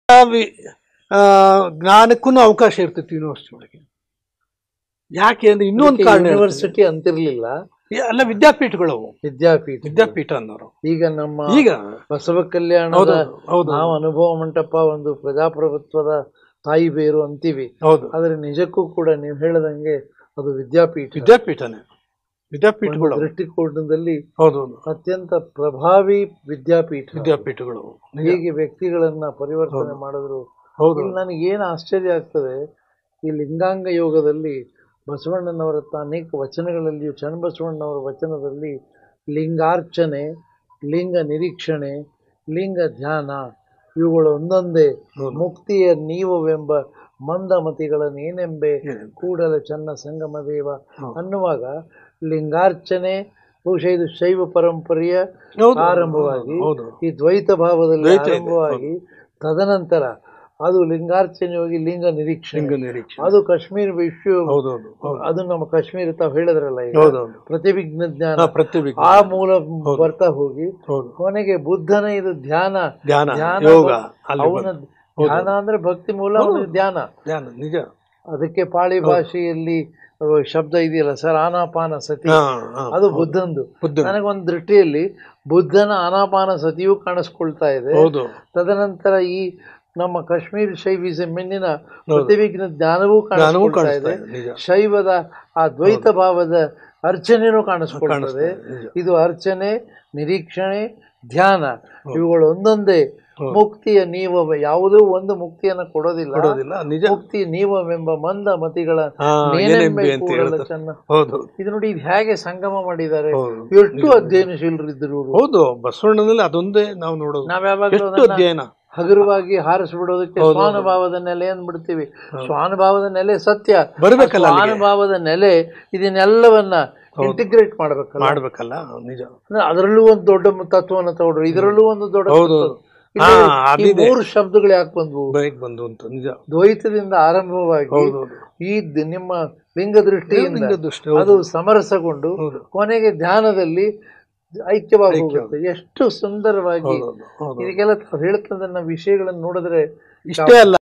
V- ಆ, ಜ್ಞಾನಕ್ಕೂ ಅವಕಾಶ ಇರ್ತಿತ್ತು ಯೂನಿವರ್ಸಿಟಿ ಒಳಗೆ ಯಾಕೆ ಅಂದ್ರೆ ಇನ್ನೊಂದು ಕಾರಣ ಹೇಳ್ತೀನಿ. ಯೂನಿವರ್ಸಿಟಿ ಅಂತಿರ್ಲಿಲ್ಲ ಏ, ಅಲ್ಲ ವಿದ್ಯಾಪೀಠಗಳು ಅವು. ವಿದ್ಯಾಪೀಠ ವಿದ್ಯಾಪೀಠ ಅನ್ನೋರು ಈಗ ನಮ್ಮ ಈಗ ಬಸವ ಕಲ್ಯಾಣದ ಹೌದು ಹೌದು ನಾವು ಅನುಭವ ಮಂಟಪ ಒಂದು ಪ್ರಜಾಪ್ರಭುತ್ವದ ತಾಯಿ ಬೇರು ಅಂತೀವಿ ಹೌದು ಆದ್ರೆ ನಿಜಕ್ಕೂ ಕೂಡ ನೀವು ಹೇಳದಂಗೆ ಅದು ವಿದ್ಯಾಪೀಠ ವಿದ್ಯಾಪೀಠನೇ ಒಂದು ವಿದ್ಯಾಪೀಠಗಳು ಅವು. ದೃಷ್ಟಿಕೋನದಲ್ಲಿ ಹೌದು ಹೌದು ಅತ್ಯಂತ ಪ್ರಭಾವಿ ವಿದ್ಯಾಪೀಠ ವಿದ್ಯಾಪೀಠಗಳು ಅವು. ನಿಜ. ಹೇಗೆ ವ್ಯಕ್ತಿಗಳನ್ನ ಪರಿವರ್ತನೆ ಮಾಡಿದ್ರು ಹೌದು ಇಲ್ಲಿ ನನಗೆ ಏನು ಆಶ್ಚರ್ಯ ಆಗ್ತದೆ ಈ ಲಿಂಗಾಂಗ ಯೋಗದಲ್ಲಿ ಬಸವಣ್ಣನವರ ತ- ಅನೇಕ ವಚನಗಳಲ್ಲಿಯೂ ಚನ್ನಬಸವಣ್ಣನವರ ವಚನದಲ್ಲಿ ಲಿಂಗಾರ್ಚನೆ ಲಿಂಗ ನಿರೀಕ್ಷಣೆ ಲಿಂಗ ಧ್ಯಾನ ಇವುಗಳು ಒಂದೊಂದೇ ಹೌದು. ಮುಕ್ತಿಯ ನೀವವೆಂಬ ಮಂದಮತಿಗಳ ನೀನೆಂಬೆ ಏನೆಂಬೆ. ಕೂಡಲ ಚನ್ನ ಸಂಗಮ ದೇವ ಹೌದು. ಅನ್ನುವಾಗ ಲಿಂಗಾರ್ಚನೆ ಬಹುಶಃ ಇದು ಶೈವ ಪರಂಪರೆಯ ಹೌದು, ಆರಂಭವಾಗಿ ಹೌದು ಈ ದ್ವೈತ ಭಾವದಲ್ಲಿ ದ್ವೈತ ಇದೆ, ಆರಂಭವಾಗಿ ತದನಂತರ ಅದು ಲಿಂಗಾರ್ಚನೆ ಹೋಗಿ ಲಿಂಗ ನಿರೀಕ್ಷೆ ಲಿಂಗ ನಿರೀಕ್ಷೆ ಅದು ಕಾಶ್ಮೀರ ವಿಶ್ವ ಹೌದು ಹೌದು ಹೌದು ಅದು ನಮ್ಮ ಕಾಶ್ಮೀರ ತಾವು ಹೇಳಿದ್ರಲ್ಲ ಈಗ ಹೌದು ಹೌದು ಪ್ರತಿವಿಘ್ನ ಜ್ಞಾನ ಹಾ, ಪ್ರತಿವಿಘ್ನ. ಆ ಮೂಲ ಬರ್ತಾ ಹೋಗಿ ಹೌದು ಕೊನೆಗೆ ಬುದ್ಧನ ಇದು ಧ್ಯಾನ ಧ್ಯಾನ ಧ್ಯಾನ ಯೋಗ ಬ- ಅಲ್ಲಿ ಅವನ ಬಂದು. ಹೌದು. ಧ್ಯಾನ ಅಂದ್ರೆ ಭಕ್ತಿ ಮೂಲ ಅವನಿಗೆ ಧ್ಯಾನ ಧ್ಯಾನ ನಿಜ ಅದಕ್ಕೆ ಪಾಳಿ ಭಾಷೆಯಲ್ಲಿ ಅಹ್, ಶಬ್ದ ಇದೆಯಲ್ಲ ಸರ್ ಆನಾಪಾನ ಸತಿ ಹಾ, ಹಾ. ಅದು ಬುದ್ಧಂದು ಬುದ್ಧ ನನಗೊಂದು ದೃಷ್ಟಿಯಲ್ಲಿ ಬುದ್ಧನ ಆನಾಪಾನ ಸತಿಯೂ ಕಾಣಿಸ್ಕೊಳ್ತಾ ಇದೆ ಹೌದು ತದನಂತರ ಈ ನಮ್ಮ ಕಾಶ್ಮೀರ್ ಶೈವಿಸಂ ಮೆನ್ನಿನ ಪ್ರತಿವಿಘ್ನ ಜ್ಞಾನವೂ ಜ್ಞಾನವೂ ಕಾಣಿಸ್ಕೊಳ್ತಾ ಕಾಣಿಸ್ತಾ ಇದೆ ಇದೆ ನಿಜ ಶೈವದ ಆ ದ್ವೈತ ಭಾವದ ಅರ್ಚನೆನೂ ಕಾಣಿಸ್ಕೊಳ್ತದೆ ಕಾಣಿಸ್ತಾ ಇದೆ, ನಿಜ. ಇದು ಅರ್ಚನೆ ನಿರೀಕ್ಷಣೆ ಧ್ಯಾನ ಇವುಗಳು ಒಂದೊಂದೇ ಹೌದು. ಮುಕ್ತಿಯ ನೀವ ಯಾವುದೂ ಒಂದು ಮುಕ್ತಿಯನ್ನು ಕೊಡೋದಿಲ್ಲ ಕೊಡೋದಿಲ್ಲ ನಿಜ ಮುಕ್ತಿ ನೀವವೆಂಬ ಮಂದ ಮತಿಗಳ ಹಾ, ನೇನೆಂಬೆ ಏನೆಂಬೆ ಅಂತ ಕೂಡಲ ಹೇಳ್ತಾರೆ. ಚೆನ್ನ ಹೌದು ಇದು ನೋಡಿ ಇದು ಹೇಗೆ ಸಂಗಮ ಮಾಡಿದ್ದಾರೆ ಹೌದು ಎಷ್ಟು ಅಧ್ಯಯನಶೀಲರಿದ್ದರು ಇವರು ಹೌದು ಬಸವಣ್ಣನಲ್ಲಿ ಅದೊಂದೇ ನಾವು ನೋಡೋದು ನಾವ್ ಯಾವಾಗಲೂ ಎಷ್ಟು ಅದನ್ನ ಅಧ್ಯಯನ ಹಗುರವಾಗಿ ಹಾರಿಸ್ಬಿಡೋದಕ್ಕೆ ಹೌದು, ಸ್ವಾನುಭಾವದ ನೆಲೆ ಅಂದ್ಬಿಡ್ತೀವಿ ಸ್ವಾನುಭಾವದ ನೆಲೆ ಸತ್ಯ ಬರ್ಬೇಕಲ್ಲ ಆ ಅಲ್ಲಿಗೆ. ಸ್ವಾನುಭಾವದ ನೆಲೆ ಇದನ್ನೆಲ್ಲವನ್ನ ಇಂಟಿಗ್ರೇಟ್ ಮಾಡ್ಬೇಕಲ್ಲ ಮಾಡ್ಬೇಕಲ್ಲ ನಿಜ ಅಂದ್ರೆ ಅದರಲ್ಲೂ ಒಂದು ದೊಡ್ಡ ತತ್ವವನ್ನು ತಗೊಂಡ್ರು ಇದರಲ್ಲೂ ಒಂದು ದೊಡ್ಡ ಹೌದು ತತ್ವ. ಹೌದು. ಇಲ್ಲಿ ಹಾ, ಈ ಅದಿದೆ. ಮೂರು ಶಬ್ದಗಳು ಯಾಕೆ ಬಂದ್ವು ಬೈಕ್ ಬಂದು ಅಂತ ನಿಜ ದ್ವೈತದಿಂದ ಆರಂಭವಾಗಿ ಹೌದು ಹೌದು ಈ ದ- ನಿಮ್ಮ ಲಿಂಗ ದೃಷ್ಟಿಯಿಂದ ಲಿಂಗ ದೃಷ್ಟಿ, ಅದು ಸಮರಸಗೊಂಡು ಹೌದು ಕೊನೆಗೆ ಧ್ಯಾನದಲ್ಲಿ ಐಕ್ಯವಾಗಿ ಐಕ್ಯ. ಹೋಗುತ್ತೆ ಎಷ್ಟು ಸುಂದರವಾಗಿ ಹೌದು ಹೌದು ಹೌದು ಇದಕ್ಕೆಲ್ಲ ತಾವು ಹೇಳ್ತದನ್ನ ವಿಷಯಗಳನ್ನು ನೋಡಿದ್ರೆ ಇಷ್ಟೇ ಅಲ್ಲ